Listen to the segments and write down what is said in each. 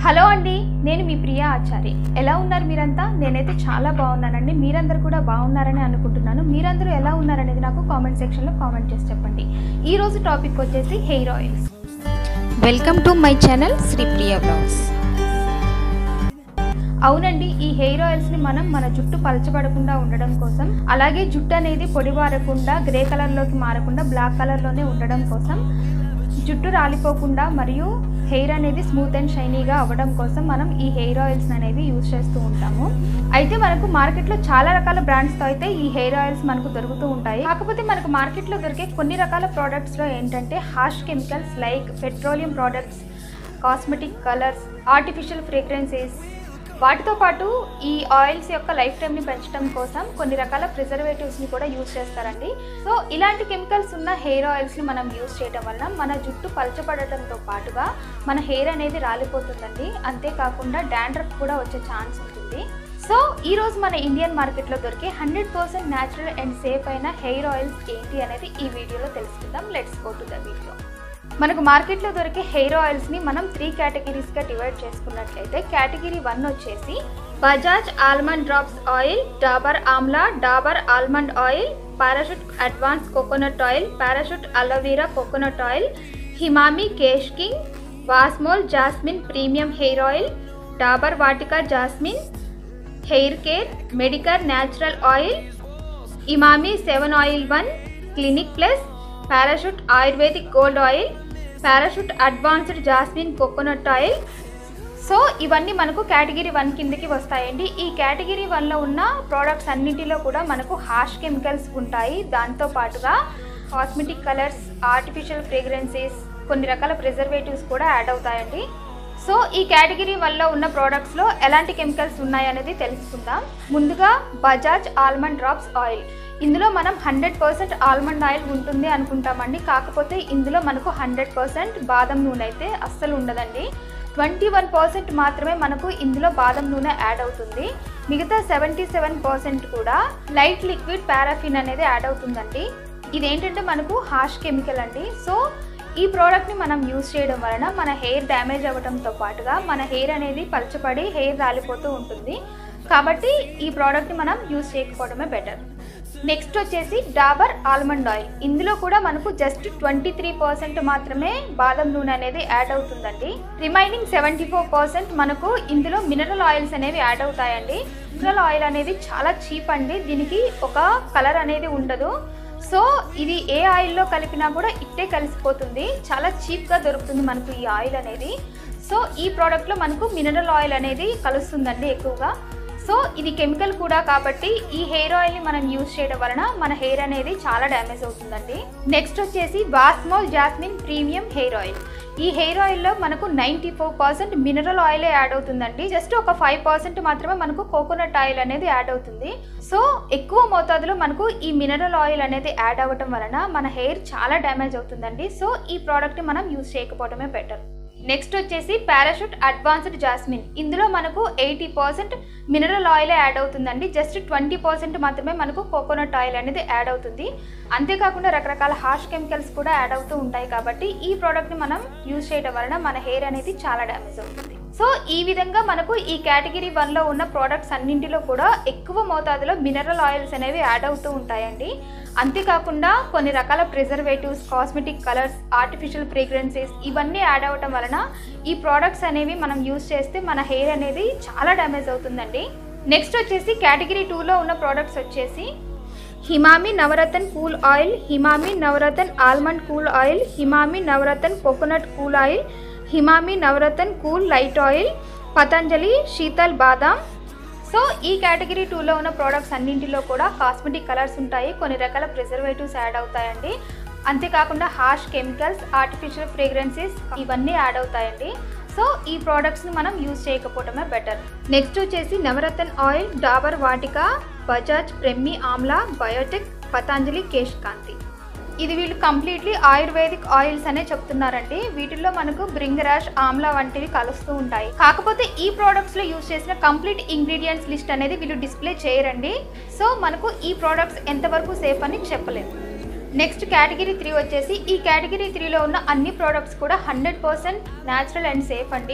hello అండి నేను మీ ప్రియా ఆచారి ఎలా ఉన్నారు మీరంతా నేనైతే చాలా బాగున్నానండి మీరందరూ కూడా బాగున్నారని అనుకుంటున్నాను మీరందరూ ఎలా ఉన్నారనేది నాకు కామెంట్ సెక్షన్లో కామెంట్ చేసి చెప్పండి ఈ రోజు టాపిక్ వచ్చేసి hair oils welcome to my channel Sri Priya blogs అవునండి ఈ హెయిర్ ఆయిల్స్ ని మనం మన జుట్టు పలచబడకుండా ఉండడం కోసం అలాగే జుట్టు అనేది పొడిబారకుండా గ్రే కలర్ లోకి మారకుండా బ్లాక్ కలర్ లోనే ఉండడం కోసం జుట్టు రాలిపోకుండా మరియు హెయిర్ అనేది స్మూత్ అండ్ షైనీగా అవ్వడం కోసం మనం ఈ హెయిర్ ఆయిల్స్ అనేవి యూజ్ చేస్తూ ఉంటాము అయితే మనకు మార్కెట్లో చాలా రకాల బ్రాండ్స్తో అయితే ఈ హెయిర్ ఆయిల్స్ మనకు దొరుకుతూ ఉంటాయి కాకపోతే మనకు మార్కెట్లో దొరికే కొన్ని రకాల ప్రోడక్ట్స్లో ఏంటంటే harsh chemicals like petroleum products cosmetic colours artificial fragrances వాటితో పాటు ఈ ఆయిల్స్ యొక్క లైఫ్ టైంని పెంచడం కోసం కొన్ని రకాల ప్రిజర్వేటివ్స్ని కూడా యూజ్ చేస్తారండి సో ఇలాంటి కెమికల్స్ ఉన్న హెయిర్ ఆయిల్స్ని మనం యూజ్ చేయడం వలన మన జుట్టు పలచబడటంతో పాటుగా మన హెయిర్ అనేది రాలిపోతుందండి అంతేకాకుండా డాండ్రఫ్ కూడా వచ్చే ఛాన్స్ ఉంటుంది సో ఈ రోజు మన ఇండియన్ మార్కెట్లో దొరికే hundred percent natural and safe అయిన హెయిర్ ఆయిల్స్ ఏంటి అనేది ఈ వీడియోలో తెలుసుకుందాం let's go to the video మనకు మార్కెట్లో దొరికే హెయిర్ ఆయిల్స్ని మనం త్రీ కేటగిరీస్గా డివైడ్ చేసుకున్నట్లయితే కేటగిరీ వన్ వచ్చేసి Bajaj almond drops oil Dabur amla Dabur almond oil Parachute advance coconut oil Parachute aloe vera coconut oil Emami Kesh king Vasmol jasmine premium hair oil Dabur Vatika jasmine hair care Medicare natural oil Emami seven oil one clinic plus Parachute Ayurvedic gold oil Parachute advanced jasmine coconut oil so ఇవన్నీ మనకు category one కిందకి వస్తాయండి ఈ category వన్లో ఉన్న products అన్నింటిలో కూడా మనకు హార్ష్ కెమికల్స్ ఉంటాయి దాంతో పాటుగా కాస్మెటిక్ కలర్స్ ఆర్టిఫిషియల్ ఫ్రేగ్రెన్సెస్ కొన్ని రకాల ప్రిజర్వేటివ్స్ కూడా యాడ్ అవుతాయండి సో ఈ కేటగిరీ వల్ల ఉన్న ప్రోడక్ట్స్లో ఎలాంటి కెమికల్స్ ఉన్నాయనేది తెలుసుకుందాం ముందుగా బజాజ్ ఆల్మండ్ డ్రాప్స్ ఆయిల్ ఇందులో మనం హండ్రెడ్ పర్సెంట్ ఆల్మండ్ ఆయిల్ ఉంటుంది అనుకుంటామండి కాకపోతే ఇందులో మనకు హండ్రెడ్ పర్సెంట్ బాదం నూనె అయితే అస్సలు ఉండదండి ట్వంటీ వన్ పర్సెంట్ మాత్రమే మనకు ఇందులో బాదం నూనె యాడ్ అవుతుంది మిగతా సెవెంటీ సెవెన్ పర్సెంట్ కూడా లైట్ లిక్విడ్ పారాఫిన్ అనేది యాడ్ అవుతుందండి ఇదేంటంటే మనకు హార్ష్ కెమికల్ అండి సో ఈ ప్రోడక్ట్ని మనం యూజ్ చేయడం వలన మన హెయిర్ డ్యామేజ్ అవ్వడంతో పాటుగా మన హెయిర్ అనేది పలచబడి హెయిర్ రాలిపోతూ ఉంటుంది కాబట్టి ఈ ప్రోడక్ట్ని మనం యూజ్ చేయకపోవడమే బెటర్ నెక్స్ట్ వచ్చేసి డాబర్ ఆల్మండ్ ఆయిల్ ఇందులో కూడా మనకు జస్ట్ ట్వంటీ త్రీ పర్సెంట్ మాత్రమే బాదం నూనె అనేది యాడ్ అవుతుందండి రిమైనింగ్ సెవెంటీ ఫోర్ పర్సెంట్ మనకు ఇందులో మినరల్ ఆయిల్స్ అనేవి యాడ్ అవుతాయండి మినరల్ ఆయిల్ అనేది చాలా చీప్ అండి దీనికి ఒక కలర్ అనేది ఉండదు సో ఇది ఏ ఆయిల్లో కలిపినా కూడా ఇట్టే కలిసిపోతుంది చాలా చీప్గా దొరుకుతుంది మనకు ఈ ఆయిల్ అనేది సో ఈ ప్రోడక్ట్లో మనకు మినరల్ ఆయిల్ అనేది కలుస్తుందండి ఎక్కువగా సో ఇది కెమికల్ కూడా కాబట్టి ఈ హెయిర్ ఆయిల్ని మనం యూజ్ చేయడం వలన మన హెయిర్ అనేది చాలా డ్యామేజ్ అవుతుందండి నెక్స్ట్ వచ్చేసి Vasmol jasmine premium hair oil ఈ హెయిర్ ఆయిల్లో మనకు నైంటీ ఫోర్ పర్సెంట్ మినరల్ ఆయిలే యాడ్ అవుతుందండి జస్ట్ ఒక ఫైవ్ పర్సెంట్ మాత్రమే మనకు కోకోనట్ ఆయిల్ అనేది యాడ్ అవుతుంది సో ఎక్కువ మోతాదులో మనకు ఈ మినరల్ ఆయిల్ అనేది యాడ్ అవ్వటం వలన మన హెయిర్ చాలా డ్యామేజ్ అవుతుందండి సో ఈ ప్రోడక్ట్ని మనం యూజ్ చేయకపోవడమే బెటర్ నెక్స్ట్ వచ్చేసి పారాషూట్ అడ్వాన్స్డ్ జాస్మిన్ ఇందులో మనకు ఎయిటీ పర్సెంట్ మినరల్ ఆయిలే యాడ్ అవుతుందండి జస్ట్ ట్వంటీ పర్సెంట్ మాత్రమే మనకు కోకోనట్ ఆయిల్ అనేది యాడ్ అవుతుంది అంతేకాకుండా రకరకాల హార్ష్ కెమికల్స్ కూడా యాడ్ అవుతూ ఉంటాయి కాబట్టి ఈ ప్రోడక్ట్ని మనం యూజ్ చేయడం వలన మన హెయిర్ అనేది చాలా డ్యామేజ్ అవుతుంది సో ఈ విధంగా మనకు ఈ కేటగిరీ వన్లో ఉన్న ప్రోడక్ట్స్ అన్నింటిలో కూడా ఎక్కువ మోతాదులో మినరల్ ఆయిల్స్ అనేవి యాడ్ అవుతూ ఉంటాయండి అంతేకాకుండా కొన్ని రకాల preservatives cosmetic colours artificial fragrances ఇవన్నీ యాడ్ అవ్వటం వలన ఈ ప్రోడక్ట్స్ అనేవి మనం యూస్ చేస్తే మన హెయిర్ అనేది చాలా డ్యామేజ్ అవుతుందండి నెక్స్ట్ వచ్చేసి కేటగిరీ టూలో ఉన్న ప్రోడక్ట్స్ వచ్చేసి Emami Navratna cool oil Emami Navratna almond cool oil Emami Navratna coconut cool oil Emami Navratna cool light oil Patanjali Sheetal Badam so ఈ కేటగిరీ టూలో ఉన్న ప్రోడక్ట్స్ అన్నింటిలో కూడా కాస్మెటిక్ కలర్స్ ఉంటాయి కొన్ని రకాల ప్రిజర్వేటివ్స్ యాడ్ అవుతాయండి అంతేకాకుండా హార్ష్ కెమికల్స్ ఆర్టిఫిషియల్ ఫ్రేగ్రెన్సెస్ ఇవన్నీ యాడ్ అవుతాయండి సో ఈ ప్రోడక్ట్స్ని మనం యూజ్ చేయకపోవడమే బెటర్ నెక్స్ట్ వచ్చేసి నవరత్న్ ఆయిల్ డాబర్ వాటికా బజాజ్ ప్రెమ్మి ఆమ్లా బయోటెక్ పతాంజలి కేశ్ కాంతి ఇది వీళ్ళు కంప్లీట్లీ ఆయుర్వేదిక్ ఆయిల్స్ అనే చెప్తున్నారండి వీటిల్లో మనకు బ్రింగరాష్ ఆమ్లా వంటివి కలుస్తూ ఉంటాయి కాకపోతే ఈ ప్రోడక్ట్స్ లో యూజ్ చేసిన కంప్లీట్ ఇంగ్రీడియంట్స్ లిస్ట్ అనేది వీళ్ళు డిస్ప్లే చేయరండి సో మనకు ఈ ప్రోడక్ట్స్ ఎంతవరకు సేఫ్ అని చెప్పలేము నెక్స్ట్ కేటగిరీ త్రీ వచ్చేసి ఈ కేటగిరీ త్రీలో ఉన్న అన్ని ప్రోడక్ట్స్ కూడా hundred percent natural and safe అండి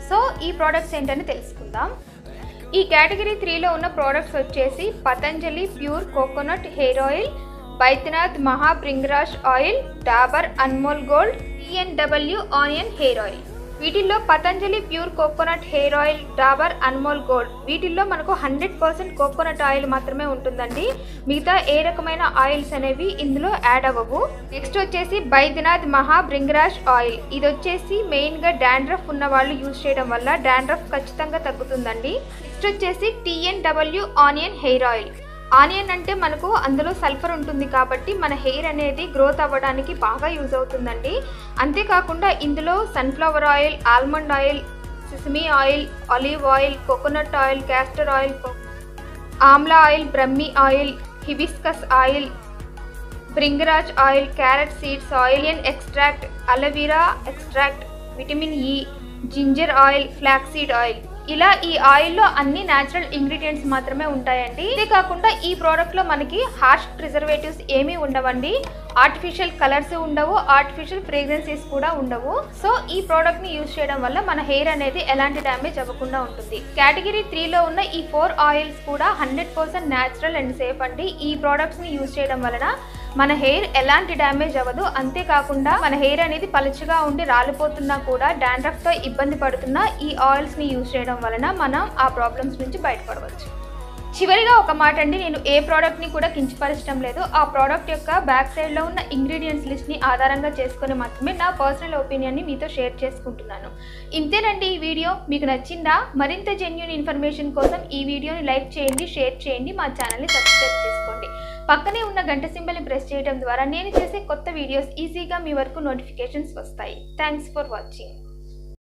సో ఈ ప్రోడక్ట్స్ ఏంటని తెలుసుకుందాం ఈ కేటగిరీ త్రీలో ఉన్న ప్రోడక్ట్స్ వచ్చేసి Patanjali pure coconut hair oil Baidyanath Maha Bhringraj oil Dabur Anmol gold ENW onion hair oil వీటిల్లో Patanjali pure coconut hair oil Dabur Anmol gold వీటిల్లో మనకు హండ్రెడ్ పర్సెంట్ కోకోనట్ ఆయిల్ మాత్రమే ఉంటుందండి మిగతా ఏ రకమైన ఆయిల్స్ అనేవి ఇందులో యాడ్ అవ్వవు నెక్స్ట్ వచ్చేసి బైద్యనాథ్ మహా బ్రింగ్రాష్ ఆయిల్ ఇది వచ్చేసి మెయిన్గా డాండ్రఫ్ ఉన్న వాళ్ళు యూజ్ చేయడం వల్ల డాండ్రఫ్ ఖచ్చితంగా తగ్గుతుందండి నెక్స్ట్ వచ్చేసి TNW onion hair oil onion అంటే మనకు అందులో సల్ఫర్ ఉంటుంది కాబట్టి మన హెయిర్ అనేది గ్రోత్ అవ్వడానికి బాగా యూజ్ అవుతుందండి అంతేకాకుండా ఇందులో sunflower oil almond oil sesame oil olive oil coconut oil castor oil amla oil Brahmi oil hibiscus oil Bhringraj oil carrot seeds oil and extract aloe vera extract vitamin E ginger oil flaxseed oil ఇలా ఈ ఆయిల్లో అన్ని natural ingredients మాత్రమే ఉంటాయండి అంతేకాకుండా ఈ ప్రోడక్ట్లో మనకి harsh preservatives ఏమీ ఉండవండి ఆర్టిఫిషియల్ కలర్స్ ఉండవు ఆర్టిఫిషియల్ ఫ్రేగ్రెన్సీస్ కూడా ఉండవు సో ఈ ప్రోడక్ట్ ని యూజ్ చేయడం వల్ల మన హెయిర్ అనేది ఎలాంటి డ్యామేజ్ అవ్వకుండా ఉంటుంది కేటగిరీ త్రీలో ఉన్న ఈ ఫోర్ ఆయిల్స్ కూడా hundred percent natural and safe అండి ఈ ప్రోడక్ట్స్ ని యూజ్ చేయడం వలన మన హెయిర్ ఎలాంటి డ్యామేజ్ అవ్వదు అంతేకాకుండా మన హెయిర్ అనేది పలుచగా ఉండి రాలిపోతున్నా కూడా డాండ్రఫ్ తో ఇబ్బంది పడుతున్నా ఈ ఆయిల్స్ ని యూజ్ చేయడం వలన మనం ఆ ప్రాబ్లమ్స్ నుంచి బయటపడవచ్చు చివరిగా ఒక మాట అండి నేను ఏ ప్రోడక్ట్ని కూడా కించపరచడం లేదు ఆ ప్రోడక్ట్ యొక్క బ్యాక్ సైడ్లో ఉన్న ఇంగ్రీడియంట్స్ లిస్ట్ని ఆధారంగా చేసుకొని మాత్రమే నా పర్సనల్ ఒపీనియన్ని మీతో షేర్ చేసుకుంటున్నాను ఇంతేనండి ఈ వీడియో మీకు నచ్చిందా మరింత జెన్యున్ ఇన్ఫర్మేషన్ కోసం ఈ వీడియోని లైక్ చేయండి షేర్ చేయండి మా ఛానల్ని సబ్స్క్రైబ్ చేసుకోండి పక్కనే ఉన్న గంట సింబల్ని ప్రెస్ చేయడం ద్వారా నేను చేసే కొత్త వీడియోస్ ఈజీగా మీ వరకు నోటిఫికేషన్స్ వస్తాయి థ్యాంక్స్ ఫర్ వాచింగ్